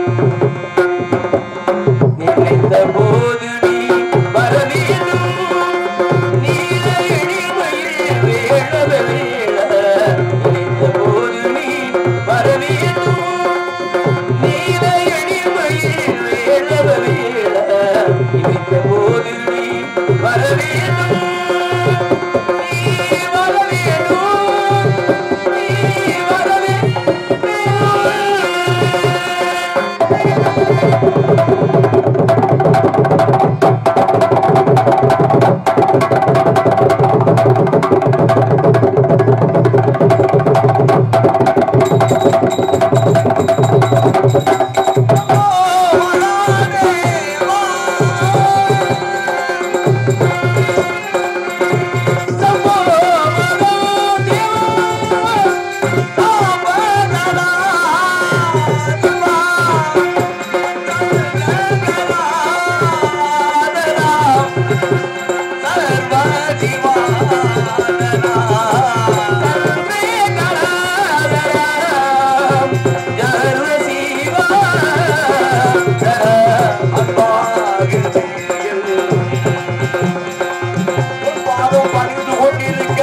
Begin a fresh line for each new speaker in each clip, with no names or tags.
நினைத்த போது நீ வர வேண்டும் நீல எளிமையில் வேளவ வேள நினைத்த போது நீ வர வேண்டும் நீல எளிமையில் வேளவ வேள நினைத்த போது நீ வர வேண்டும் நீ வர வேண்டும் நீ வர வேண்டும் பாதம் பணிந்து கொண்டிருக்க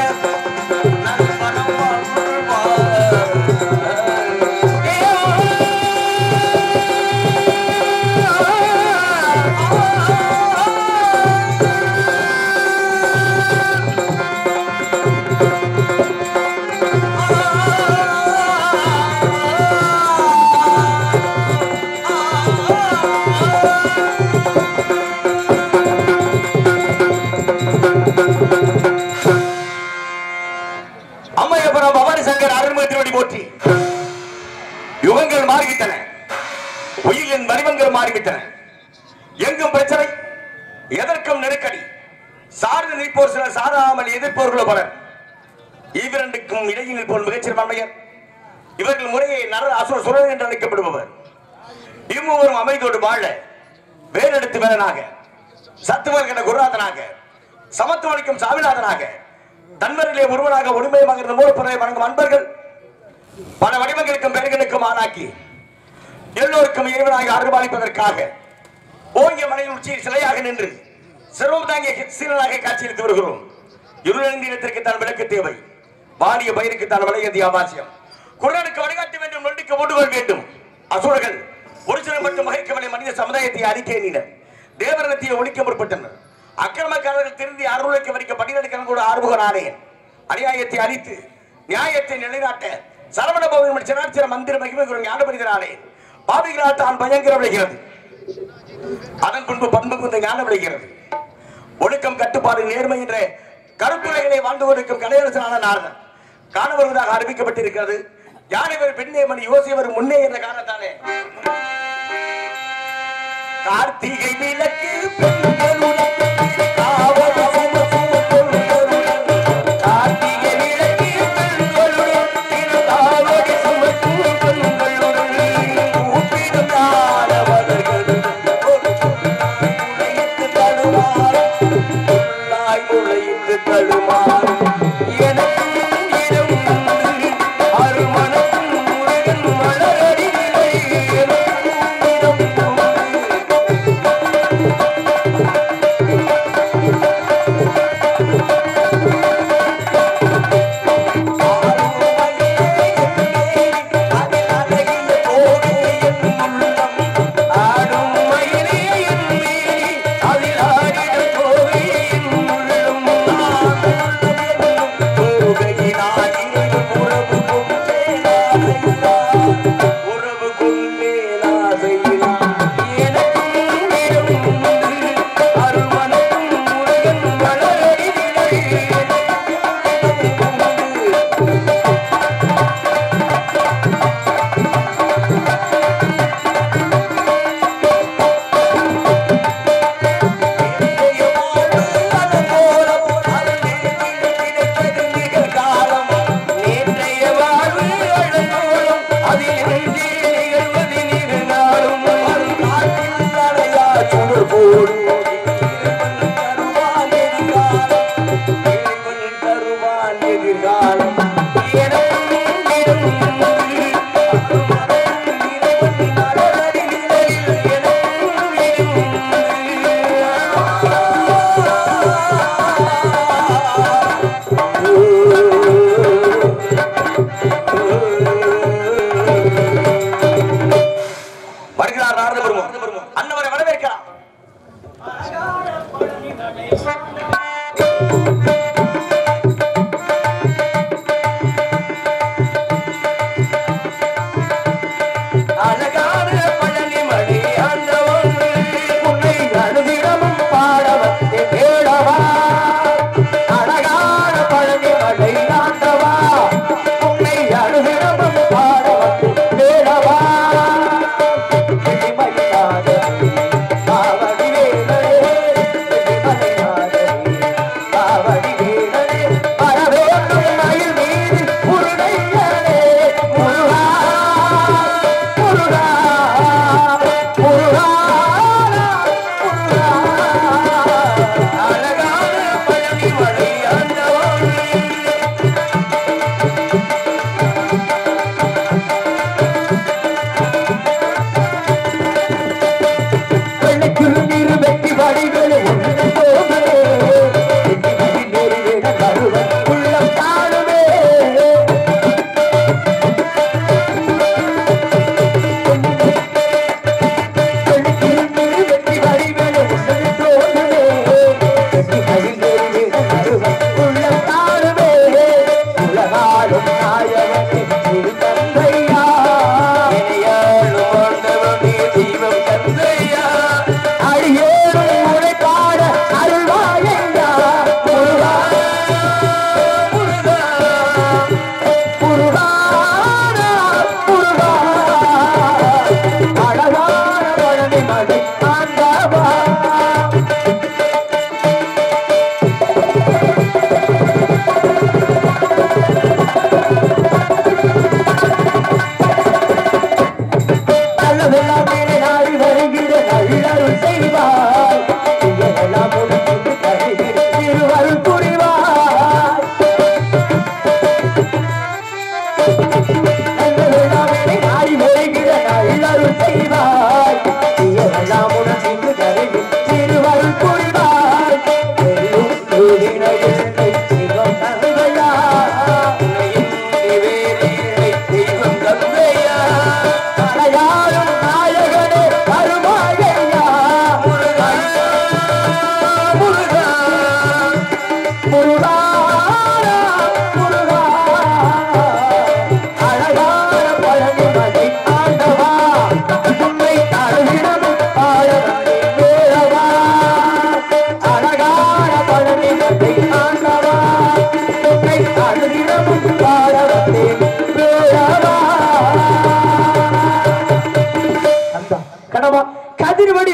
அம்மையபுரம் பவானி சங்கர் அருள்மிகு திருவடி போற்றி யுகங்கள் மாறிவிட்டன உயிரின் வடிவங்கள் மாறிவிட்டன எங்கும் பிரச்சனை எதற்கும் நெருக்கடி சார்ந்து நிற்போர் சிலர் சாராமல் எதிர்ப்போர்களோ பலர் இவ்விரண்டுக்கும் இடையில் நிற்போர் மிகச்சிறமையர் இவர்கள் முறையை நர அசுர சுரன் என்று அழைக்கப்படுபவர் இம்முவரும் அமைதியோடு வாழ வேறெடுத்து வேலனாக சத்துவர்கன குருநாதனாக சமத்துவளிக்கும் சாமிநாதனாக தன்மரிலே ஒருவனாக ஒருமையமாக இருந்த மூலப்பொருளை வணங்கும் அன்பர்கள் பல வடிவங்களுக்கும் பெயர்களுக்கும் ஆளாக்கி எல்லோருக்கும் இறைவனாக அருள்பாலிப்பதற்காக ஓங்கிய மலையின் உச்சியில் சிலையாக நின்று சிறுவம் தாங்கிய சீலனாக காட்சியளித்து வருகிறோம் இருளந்திரத்திற்கு தான் விளக்கு தேவை வாடிய பயிருக்கு தான் விளையது அவசியம் குரலுக்கு வழிகாட்ட வேண்டும் நொண்டிக்கு ஓடுகள் வேண்டும் அசுரர்கள் ஒரு சிலர் மட்டும் மகிழ்க்கவலை மனித சமுதாயத்தை அறிக்கை எண்ணினர் தேவரகத்தை ஒழிக்க முற்பட்டனர் அக்கிரமக்காரர்கள் திருந்தி அருளுக்கு வரிக்க பட்டியலுக்கு கூட ஆறுமுக நாணயன் அநியாயத்தை அழித்து நியாயத்தை நிலைநாட்ட சரவண பவன் சனாட்சிர மந்திர மகிமை ஞானபரிதனாலே பாவிகளால் தான் பயங்கரம் விளைகிறது அதன் பின்பு பண்பு குந்த ஞானம் விளைகிறது ஒழுக்கம் கட்டுப்பாடு நேர்மை என்ற கருத்துரைகளை வாழ்ந்து கொண்டிருக்கும் கலையரசனான நாரதன் காண வருவதாக அறிவிக்கப்பட்டிருக்கிறது யானைவர் பெண்ணே மணி யோசியவர் முன்னே என்ற காரணத்தாலே கார்த்திகை விளக்கு பெண்களுடன் காவல் சமத்துவம் கார்த்திகை விளக்கு பெண்களுடன் திருக்காவடி சமத்துவம் பெண்களுடன் கூப்பிடும் காலவர்கள் முளையிட்டு தழுவார் உள்ளாய் முளையிட்டு தழுவார் எனக்கும் இடம் உண்டு அருமணக்கும் முருகன் மலரடி நிலை எனக்கும் இடம் உண்டு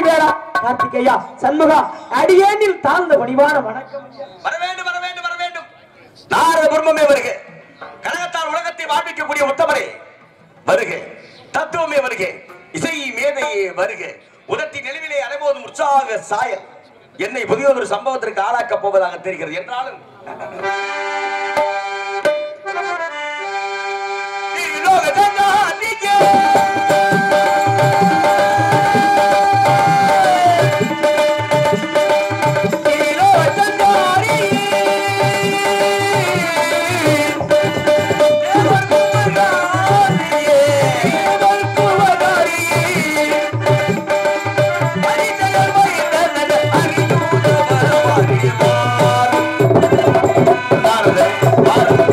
வேளா கார்த்திகேயா சண்முகா அடியேனில் தாழ்ந்த பணிவான வணக்கம் ஐயா.
வர வேண்டும் வர வேண்டும் வர வேண்டும் நாரத குடும்பமே வருக கழகத்தால் உலகத்தை வாழ்விக்கக்கூடிய உத்தமரே வருக தத்துவமே வருக இசை மேதையே வருக உதட்டி நிலவிலே அலைபோதும் உற்சாக சாயல் என்னை புதிய ஒரு சம்பவத்திற்கு ஆளாக்கப் போவதாக தெரிகிறது என்றாலும் நீலோக ஜனாதிகே. நீலோக ஜனாதிகே. தேவர் குமராரியே, தேவர் குமராரியே. அரிஜயர் வைத்தனது அரியூர வரவறிவார். பாரதே, பாரதே.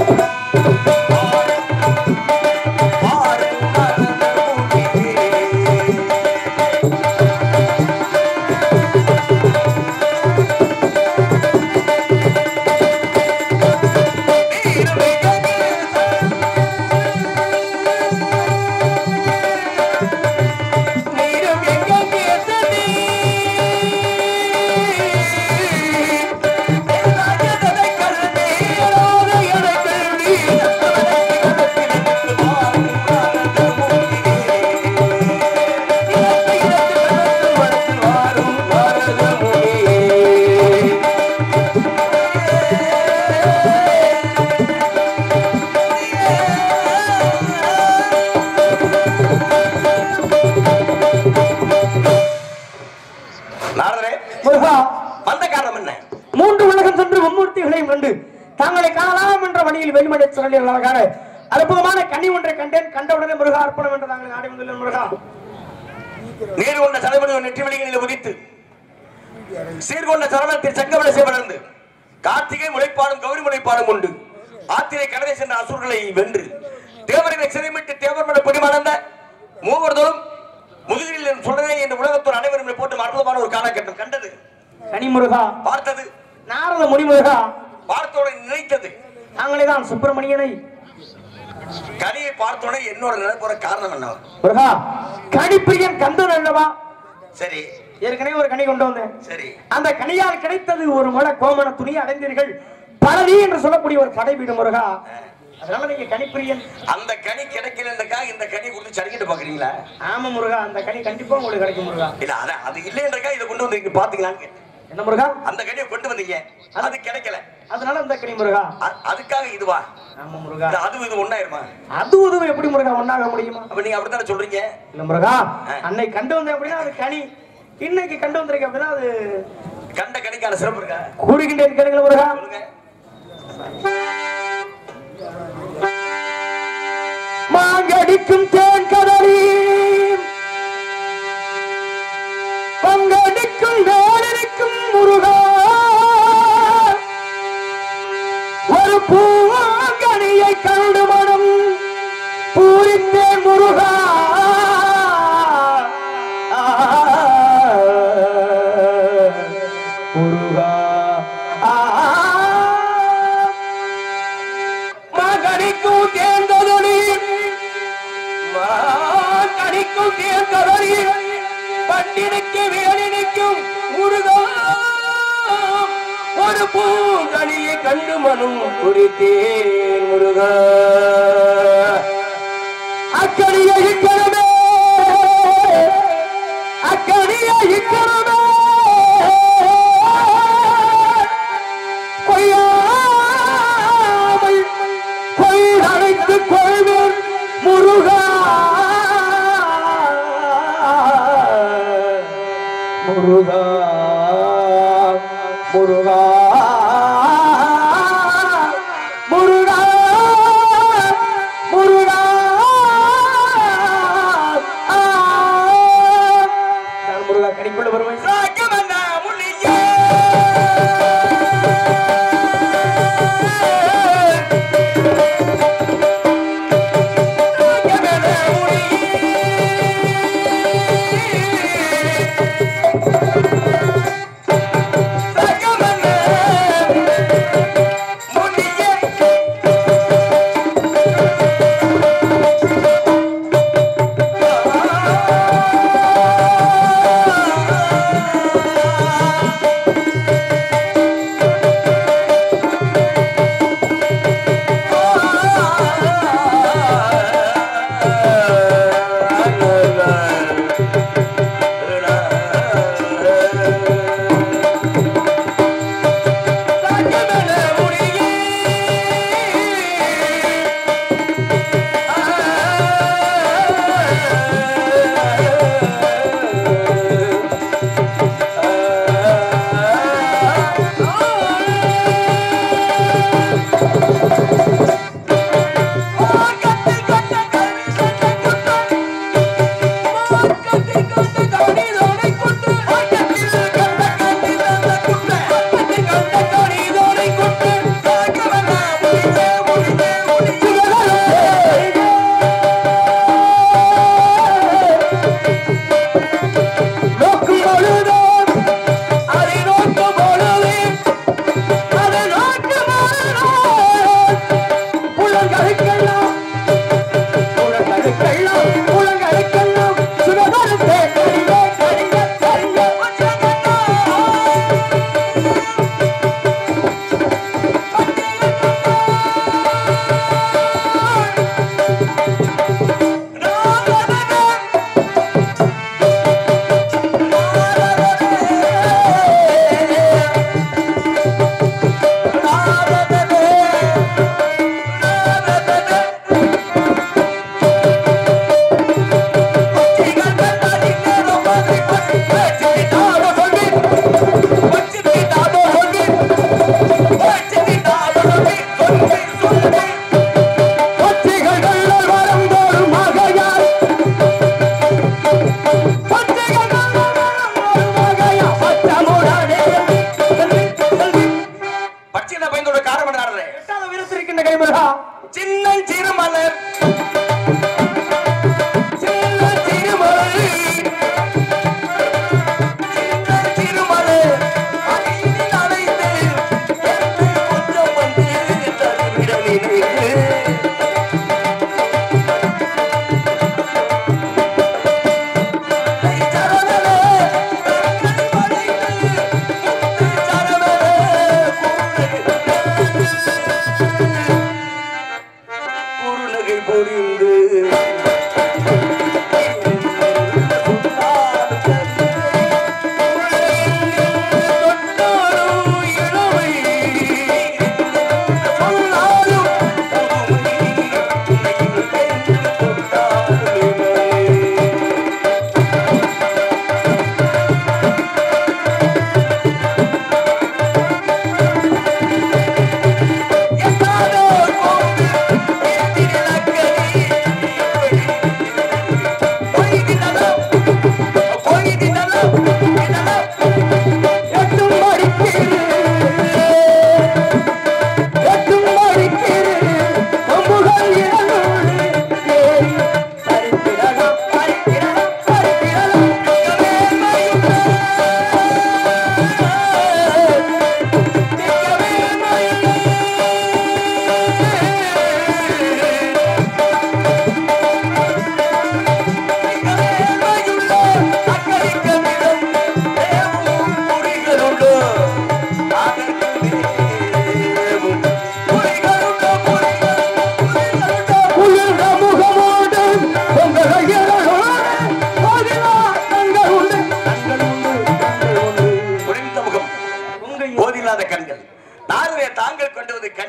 நாரதரே
முருகா
வந்த காரணம் என்ன
மூன்று உலகம் சென்று மும்மூர்த்திகளையும் கண்டு தங்களை காணலாம் என்ற வழியில் வெளிமடை சிறலில் அழகான அற்புதமான கனி ஒன்றை கண்டேன் கண்டவுடனே முருகா அர்ப்பணம் என்று தாங்கள் நாடி வந்துள்ளேன் முருகா
நீர் கொண்ட தலைமுறை நெற்றி வெளிகளில் உதித்து சீர்கொண்ட சரணத்தில் சங்கமலை வளர்ந்து கார்த்திகை முளைப்பாடும் கௌரி முளைப்பாடும் உண்டு ஆத்திரை கடலை சென்ற அசுரர்களை வென்று தேவர்களை சிறைமிட்டு தேவர் மன பிடிமணந்த மூவர்களும் முதுகில் சொல்றதே இந்த உலகத்தோர் அனைவரும் போட்டு அற்புதமான ஒரு காலகட்டம் கண்டது
கனி முருகா
பார்த்தது
நாரத முனி முருகா
பார்த்தோட நினைத்தது
தாங்களே தான் சுப்பிரமணியனை
கனியை பார்த்தோட என்னோட நினைப்புற காரணம் என்ன
முருகா கனிப்பிரியன் கந்தன் அல்லவா
சரி
ஏற்கனவே ஒரு கனி கொண்டு வந்தேன்
சரி
அந்த கனியால் கிடைத்தது ஒரு முள கோமண துணி அடைந்தீர்கள் பழனி என்று சொல்லக்கூடிய ஒரு கடை வீடு முருகா அதனால நீங்க கனிப்பிரியன்
அந்த கனி கிடைக்கலன்றக்காக இந்த கனி கொடுத்து சரிக்கிட்டு பாக்குறீங்களா
ஆமா முருகா அந்த கனி கண்டிப்பா உங்களுக்கு கிடைக்கும் முருகா
இல்ல அதான் அது இல்லைன்றக்கா இதை கொண்டு வந்து இங்க பாத்தீங்களான்னு கேட்டேன்.
என்ன முருகா
அந்த கனியை கொண்டு வந்தீங்க அது கிடைக்கல
அதனால அந்த கனி முருகா
அ- அதுக்காக இதுவா
ஆமா முருகா
இல்ல அது இது ஒண்ணாயிருமா
அது உதவி எப்படி முருகா ஒண்ணாக முடியுமா
அப்ப நீங்க அப்படித்தானே சொல்றீங்க
இல்ல முருகா
ஆ.
அன்னை கண்டு வந்தேன் அப்படின்னா அது கனி இன்னைக்கு கண்டு வந்திருக்கேன் அப்படின்னா அது
கண்ட கனிக்கான சிறப்பு இருக்கா
கூறுகின்றேன் கேளுங்க முருகா
சொல்லுங்க
மாங்கடிக்கும் தேன் கடலி பங்கடிக்கும் வேலடிக்கும் முருகா ஒரு பூங்கனியை கண்டு மனம் பூரித்தேன் முருகா முருகா மகனிக்கும் தேர்ந்ததொழி மகனிக்கும் தேர்ந்ததொழி பண்டினுக்கு வேலினுக்கும் முருகா ஒரு பூங்கனியை கண்டு மனம் குறித்தேன் முருகா அக்கடியை இக்கணமே அக்கடியை இக்கணமே கொய்யாமல் கொய் அழைத்துக் கொள்வேன் முருகா முருகா முருகா முருகா முருகா நான் முருகா கடிக்குள்ள வருவேன்
ராகவன முனியே ராகவன முனியே ராகவன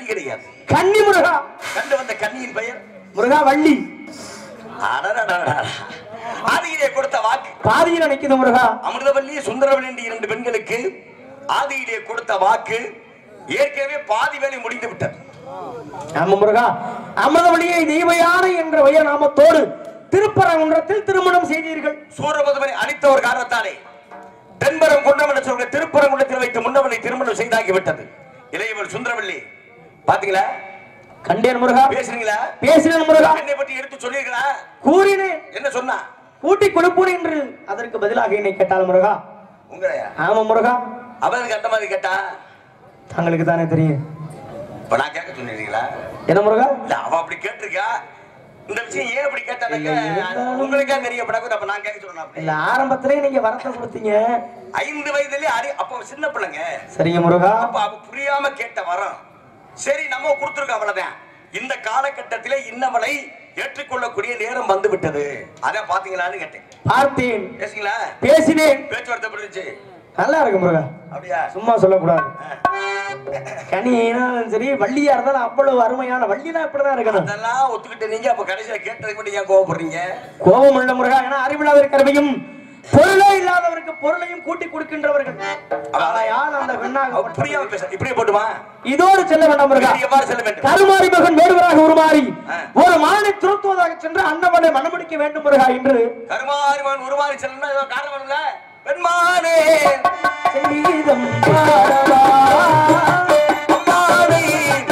வழி கிடையாது
கன்னி முருகா
கண்டு வந்த கன்னியின் பெயர்
முருகா வள்ளி
அடடடடடா. ஆதியிலே கொடுத்த வாக்கு
பாதியில நிக்குது முருகா
அமிர்தவல்லி சுந்தரவல்லி என்ற இரண்டு பெண்களுக்கு ஆதியிலே கொடுத்த வாக்கு ஏற்கனவே பாதி வேலை முடிந்து விட்டது
ஆமா முருகா அமிர்தவழியை தெய்வயானை என்ற உயர் நாமத்தோடு திருப்பரங்குன்றத்தில் திருமணம் செய்தீர்கள்
சூரபதுமனை அழித்த ஒரு காரணத்தாலே தென்பரம் குண்டமன சொல்ற திருப்பரங்குன்றத்தில் வைத்து முன்னவனை திருமணம் செய்தாகி விட்டது இளையவள் சுந்தரவல்லி பாத்தீங்களா
கண்டேன் முருகா
பேசுறீங்களா
பேசினேன் முருகா
என்னை பற்றி எடுத்து சொல்லிருங்களா
கூறினேன்
என்ன சொன்னா
கூட்டி கொடுப்போம் என்று அதற்கு பதிலாக என்னை கேட்டாள் முருகா
உங்களையா
ஆமா முருகா
அவனுக்கு அந்த மாதிரி கேட்டா
தங்களுக்கு தானே தெரியும்
இப்ப நான் கேட்க சொன்னீங்களா
என்ன முருகா
இல்ல அவ அப்படி கேட்டிருக்கா இந்த விஷயம் ஏன் அப்படி கேட்டாங்க
இல்ல, இருந்தாலும்
உங்களுக்கா தெரிய படாது அப்ப நான் கேட்க சொன்னேன்
இல்ல ஆரம்பத்திலே நீங்க வரத்தை கொடுத்தீங்க
ஐந்து வயதுலயே அறி அப்ப சின்ன பிள்ளைங்க
சரிங்க முருகா
அப்ப அவ புரியாம கேட்ட வரோம் சரி நம்ம கொடுத்துருக்கோம் அவ்வளவுதான் இந்த காலகட்டத்திலே இன்னவளை ஏற்றுக்கொள்ளக்கூடிய நேரம் வந்து விட்டது அதான் பாத்தீங்களான்னு கேட்டேன்
பார்த்தேன்
பேசுங்களா
பேசினேன்
பேச்சுவார்த்தை எப்படி இருந்துச்சு
நல்லா இருக்கு முருகா
அப்படியா
சும்மா சொல்லக்கூடாது கனினாலும் சரி வள்ளியா இருந்தாலும் அவ்வளவு அருமையான வள்ளினா இப்படிதான் இருக்கணும்
அதெல்லாம் ஒத்துக்கிட்டு நீங்க அப்ப கடைசியில கேட்டதுக்கு மட்டும் ஏன் கோவப்படுறீங்க
கோபம் உள்ள முருகா ஏன்னா அறிவில்லாத கருவையும் பொருளே இல்லாதவருக்கு பொருளையும் கூட்டி கொடுக்கின்றவர்கள் ஆகையால் அந்த
அவ
பெண்ணாக
புரியாம பேச இப்படியே போட்டுமா
இதோடு செல்ல வேண்டாம் முருகா
வேறு எவ்வாறு செல்ல வேண்டும்
கருமாரி மகன் வேடுவராக உருமாறி
ஆ.
ஒரு மானை துரத்துவதாக சென்று அன்னவனை மனமுடிக்க வேண்டும் முருகா என்று
கருமாரிமான் உருமாறி செல்லணும் ஏதோ காரணம் இல்ல பெண்மானே
சங்கீதம் பாடவா
அம்மானை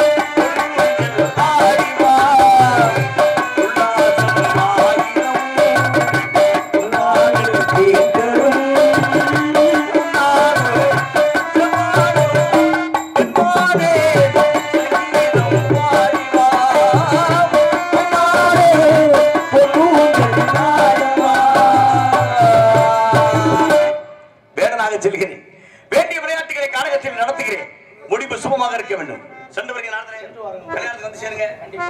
ஆடிவா உல்லாசம் ஆயிரம் உன்னாடு தீர்த்தரும் உன்னாடு பெண்மானே சங்கீதம் பாடிவா அம்மானே பொன்னூஞ்சல் ஆடவா வேடனாக செல்கிறேன் வேண்டிய விளையாட்டுகளை காலகத்தில் நடத்துகிறேன் முடிவு சுபமாக இருக்க வேண்டும் சென்று வருகிற நாட்களே கல்யாணத்துக்கு வந்து சேருங்க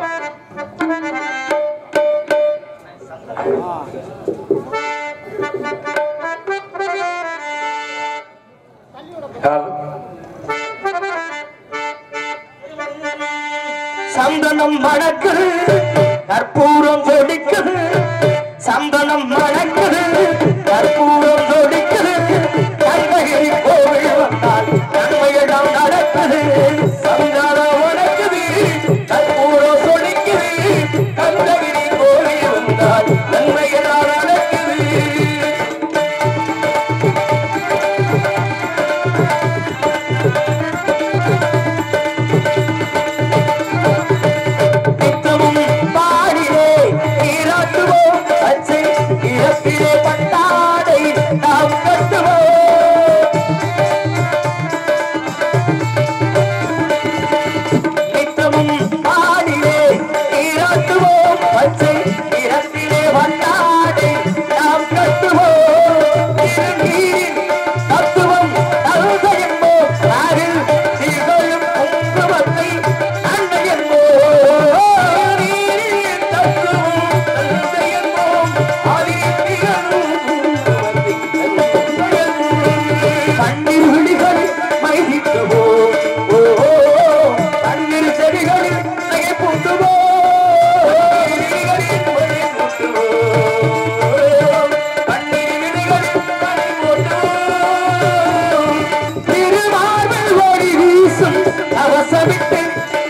சந்தனம் மணக்குது கற்பூரம் சொடிக்குது சந்தனம் மணக்குது கற்பூரம் சொடிக்குது கந்தகிரி கோவில் வந்தால் நன்மையிடம் நடக்குது சந்தனம் மணக்குது கற்பூரம் சொடிக்குது கந்தகிரி கோவில் வந்தால் நன்மையிடம் நடக்குது நித்தமும் பாடிலே நீராட்டுவோம் பச்சை இறப்பிலே பட்டாடை நாம் கட்டுவோம் நித்தமும் பாடிலே நீராட்டுவோம் பச்சை இறப்பிலே பட்டாடை நாம் கட்டுவோம் திருநீரின் தத்துவம் தருத என்போம் அதில் திகழும் குங்குமத்தை அன்னை என்போம் நீரின் தத்துவம் தருத என்போம் அதில் திகழும் குங்குமத்தை அன்னை என்போம். கண்ணீர் விழிகளில் மைதிக்குவோம் ஓ கண்ணீர் செடிகளில் நகைப்பூட்டுவோம் விழிகளில் மொழிபூட்டுவோம். கண்ணீர் விழிகளில் மொழிபூட்டுவோம். திருமார்பில் ஒளி வீசும் அவசவிட்டு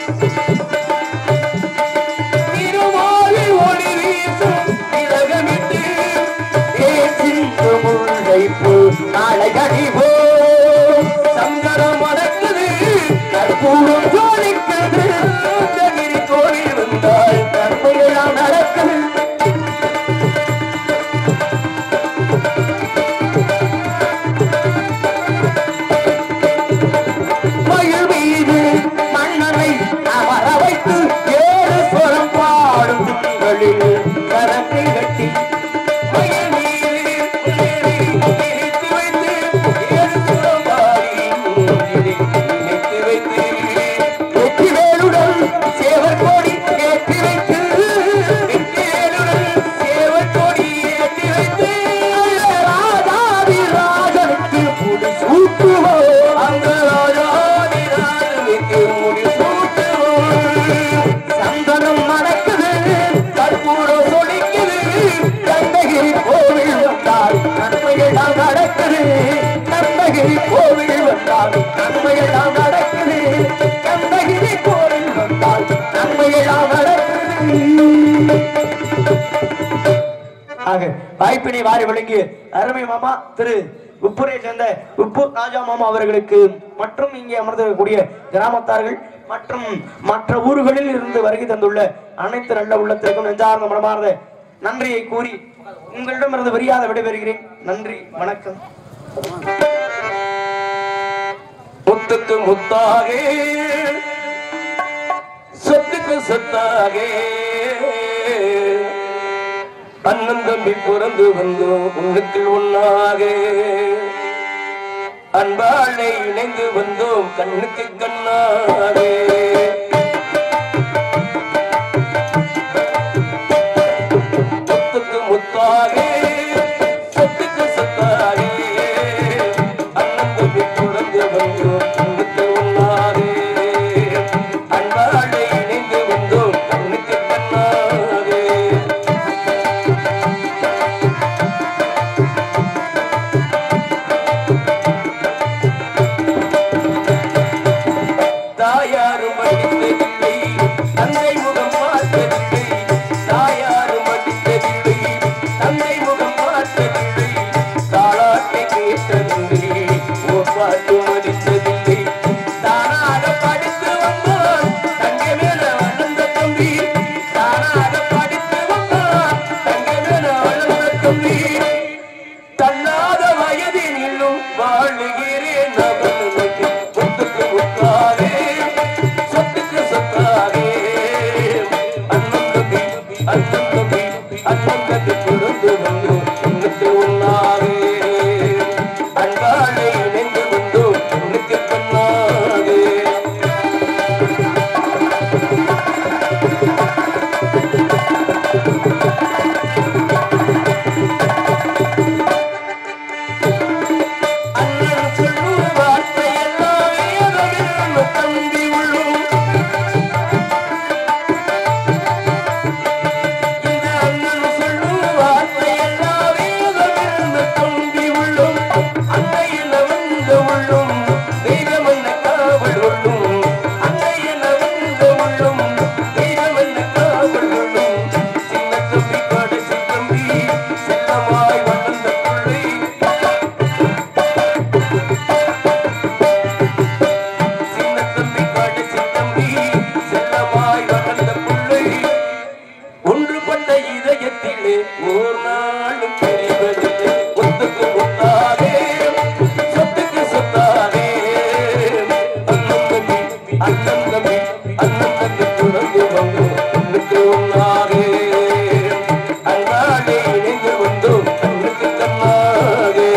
திருமாலில் ஒளி வீசும் திலகமிட்டு பேச்சிந்து முல்லைப்பூ நாளை கழிவோ சங்கரம் மடக்குது கற்பூரம் ஜோலிக்குது தகிரி கோவில் வந்தால் நன்மையெல்லாம் நடக்குது மயில் மீது மன்னனை அமர வைத்து ஏழு சொரம் பாடும் திங்களில் கரத்தை கட்டி மயில் மீது ஏறி இழுத்து வைத்து வந்தால் நன்மையெல்லாம் நடக்குது கந்தகிரி கோவில் வந்தால் நன்மையெல்லாம் நடக்குது ஆக வாய்ப்பினை வாரி வழங்கிய அருமை மாமா திரு உப்புரை சேர்ந்த உப்பு ராஜா மாமா அவர்களுக்கு மற்றும் இங்கே அமர்ந்திருக்கக்கூடிய கிராமத்தார்கள் மற்றும் மற்ற ஊர்களில் இருந்து வருகை தந்துள்ள அனைத்து நல்ல உள்ளத்திற்கும் நெஞ்சார்ந்த மனமார்ந்த நன்றியை கூறி உங்களிடமிருந்து விரியாத விடைபெறுகிறேன் நன்றி வணக்கம்
முத்துக்கு முத்தாகே சொத்துக்கு சொத்தாகே அண்ணன் தம்பி பிறந்து வந்தோம் உன்னுக்கு ஒன்னாக அன்பாளை இணைந்து வந்தோம் கண்ணுக்கு கண்ணாக முத்துக்கு முத்தாகே சொத்துக்கு சொத்தாகே அண்ணன் தம்பி பிறந்து வந்தோம் கண்ணுக்கு ஒன்னாக அன்பாளை இணைந்து வந்தோம் கண்ணுக்கு கண்ணாக தாயாரும் படித்ததில்லை தந்தை முகம் பார்த்ததில்லை தாயாரும் படித்ததில்லை தந்தை முகம் பார்த்ததில்லை தாளாட்டை கேட்டதில்லை ஓர் பாட்டு மதித்ததில்லை தானாக படித்து வந்தான் தங்க மேல வளர்ந்த தம்பி தானாக படித்து வந்தான் தங்க மேல வளர்ந்த தம்பி தள்ளாத வயதினிலும் வாழுகிறேன் நகலுக்கு சொத்துக்கு முத்தாரே சொத்துக்கு சொத்தாரே அண்ணன் தம்பி அண்ணன் தம்பி அண்ணன் தம்பி பிறந்து வந்தோம் இன்னுக்கு ஒன்னாரே அன்பாளை இணைந்து வந்தோம் இன்னுக்கு கண்ணாரே அண்ணன் சொல்லும் வார்த்தையெல்லாம் வேதமிருந்து தம்பி உள்ளும் இந்த அண்ணன் சொல்லும் வார்த்தையெல்லாம் வேதமிருந்து தம்பி உள்ளும் அன்னையில வந்த உள்ளும் தெய்வம் என்ன காவல் உள்ளும் அன்னையில வந்த உள்ளும் தெய்வம் என்ன காவல் உள்ளும் சின்ன தம்பி கடைசி தம்பி செல்லமாய் வளர்ந்த பிள்ளை சின்ன தம்பி கடைசி தம்பி செல்லமாய் வளர்ந்த பிள்ளை ஒன்றுபட்ட இதயத்திலே ஓர் நாளும் தெரிவதில்லை ஒத்துக்கு ஒத்தாதே சொத்துக்கு சொத்தாதே அண்ணன் தம்பி அண்ணன் தம்பி அண்ணன் தம்பி துறந்து வந்து ஒன்றுக்கு ஒன்னாகே அன்றாடே இணைந்து வந்தோம் கண்ணுக்கு கண்ணாகே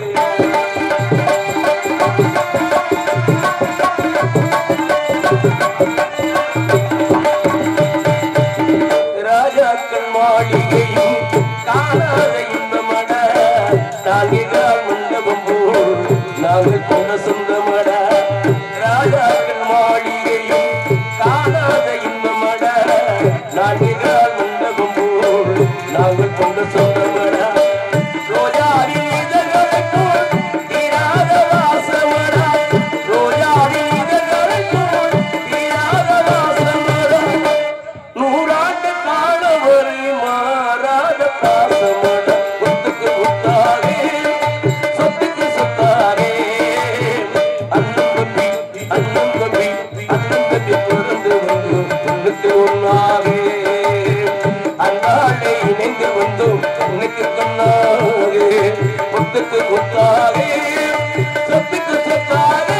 ராஜாக்கள் மாளிகையும் காணாத இன்பமட நான்கிகால் மண்டபம் போல் நாங்கள் கொண்ட சொந்தமட ராஜாக்கள் மாளிகையும் காணாத இன்பமட நான்கிகால் மண்டபம் போல் நாங்கள் கொண்ட சொந்தமட ரோஜாவின் இதழ்களைப் போல் தீராத வாசமடா ரோஜாவின் இதழ்களைப் போல் தீராத வாசமடா நூறாண்டு காலம் வரை மாறாத பாசமட ஒத்துக்கு ஒத்தாரே சொத்துக்கு சொத்தாரே அண்ணன் தம்பி அண்ணன் தம்பி அண்ணன் தம்பி பிறந்து வந்து ஒண்ணுக்கு ஒன்னாகே அன்றாடே இணைந்து வந்தோம் கண்ணுக்கு கண்ணாகே ஒத்துக்கு ஒத்தாரே சொத்துக்கு சொத்தாரே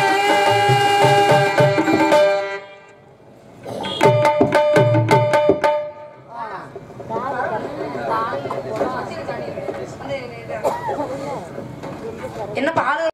என்ன பால்